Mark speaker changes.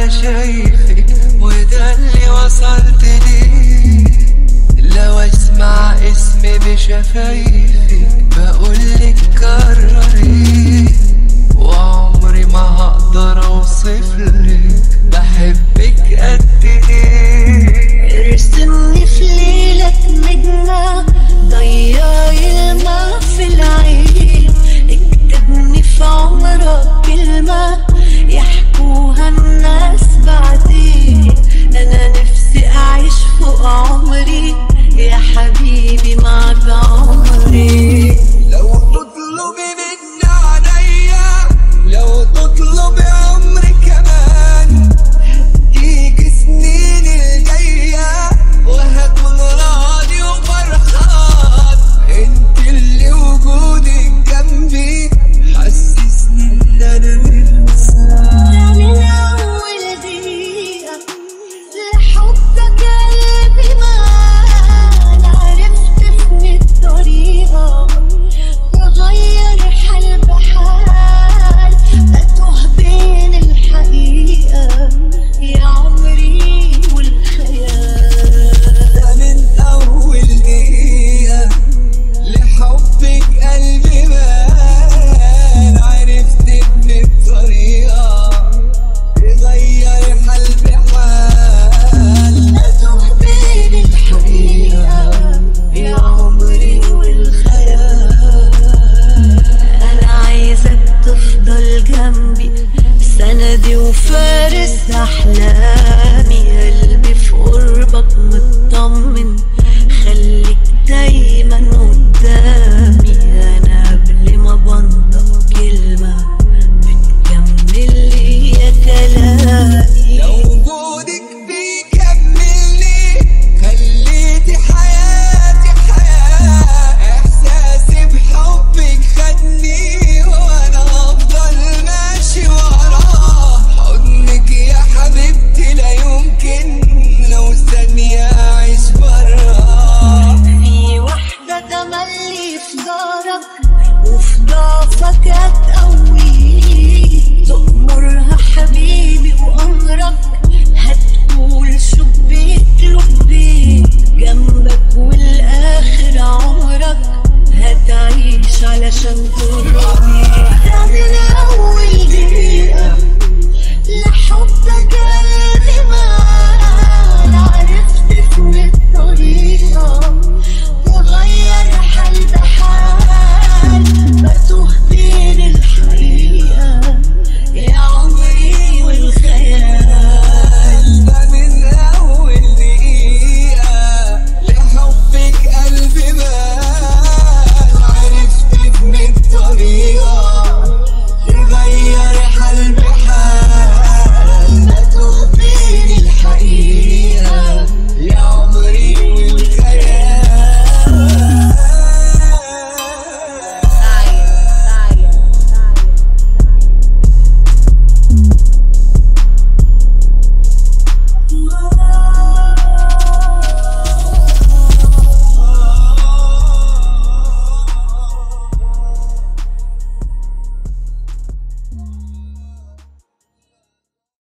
Speaker 1: انا شايفك وده اللي وصلت ليه لو اسمع اسمي بشفايفك بقولك كرري وعمري ما هقدر اوصفلك بحبك قد ايه
Speaker 2: ارسمني في ليلة نجمة ضيعي الماء في العين اكتبني في عمرك كلمة يحكوها الناس بعدين انا نفسي اعيش فوق عمري يا حبيبي معك عمري
Speaker 1: لو تطلبي مني عليا لو تطلبي عمري كمان تيجي سنين الجاية وهكون راضي وفرحان انت اللي وجودك جنبي حسسني ان انا انسان
Speaker 2: من أول دقيقة لحبك قلبي مال عرفت من الطريقة تغير حال بحال أتوه بين الحقيقة يا عمري والخيال
Speaker 1: ده من أول دقيقة لحبك قلبي مال عرفت إن الطريقة تغير حال بحال
Speaker 2: أتوه بين الحقيقة يا عمري والخيال أنا عايزك تفضل جنبي سندي وفارس أحلامي قلبي في قربك مطمئن